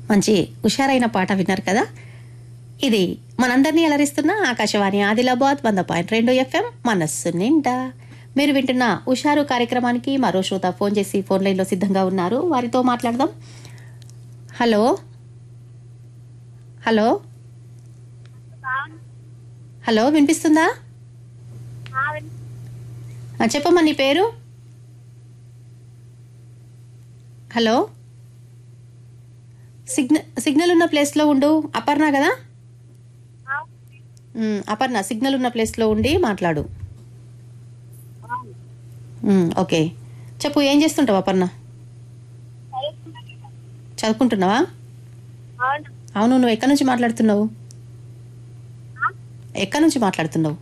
మంచి హుషారైన పాట విన్నారు కదా ఇది మనందరినీ అలరిస్తున్న ఆకాశవాణి ఆదిలాబాద్ వంద పాయింట్ రెండు ఎఫ్ఎం మనస్సు నిండా మీరు వింటున్న హుషారు కార్యక్రమానికి మరో శ్రోత ఫోన్ చేసి ఫోన్ లైన్లో సిద్ధంగా ఉన్నారు వారితో మాట్లాడదాం హలో హలో హలో వినిపిస్తుందా ఆ, చెప్పమ్మా నీ పేరు హలో సిగ్నల్ సిగ్నల్ ఉన్న ప్లేస్లో ఉండు అపర్ణ కదా ఉమ్, అపర్ణ సిగ్నల్ ఉన్న ప్లేస్లో ఉండి మాట్లాడు ఉమ్, ఓకే చెప్పు ఏం చేస్తుంటావు అపర్ణ చదువుకుంటున్నావా అవును నువ్వు ఎక్కడి నుంచి మాట్లాడుతున్నావు ఎక్కడి నుంచి మాట్లాడుతున్నావు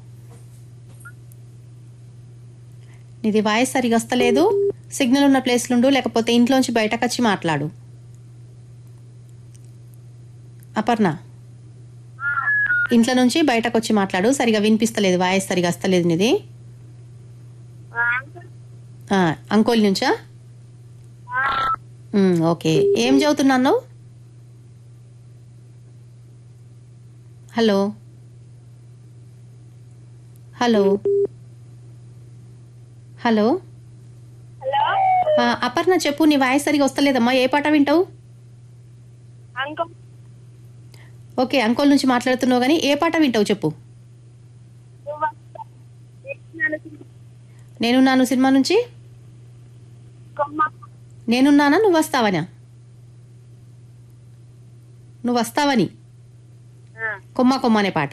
నీది వాయిస్ సరిగా వస్తలేదు సిగ్నల్ ఉన్న ప్లేస్లో ఉండు లేకపోతే ఇంట్లోంచి బయటకు వచ్చి మాట్లాడు అపర్ణ ఇంట్లో నుంచి బయటకు వచ్చి మాట్లాడు సరిగా వినిపిస్తలేదు వాయిస్ సరిగా వస్తలేదు నీది ఆ, అంకోల్ నుంచా ఉమ్, ఓకే ఏం చదువుతున్నావు నువ్వు? హలో హలో హలో ఆ, అపర్ణ చెప్పు నీ వాయిస్ సరిగా వస్తలేదమ్మా ఏ పాట వింటావు అంకం ఓకే అంకోల్ నుంచి మాట్లాడుతున్నావు కానీ ఏ పాట వింటావు చెప్పు నేనున్నాను సినిమా నుంచి నేనున్నానా నువ్వు వస్తావనా నువ్వు వస్తావని కొమ్మ కొమ్మ అనే పాట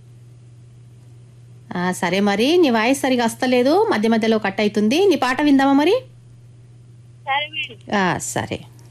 ఆ, సరే మరి నీ వాయిస్ సరిగా వస్తలేదు మధ్య మధ్యలో కట్ అవుతుంది నీ పాట విందామా మరి సరే మేడం ఆ, సరే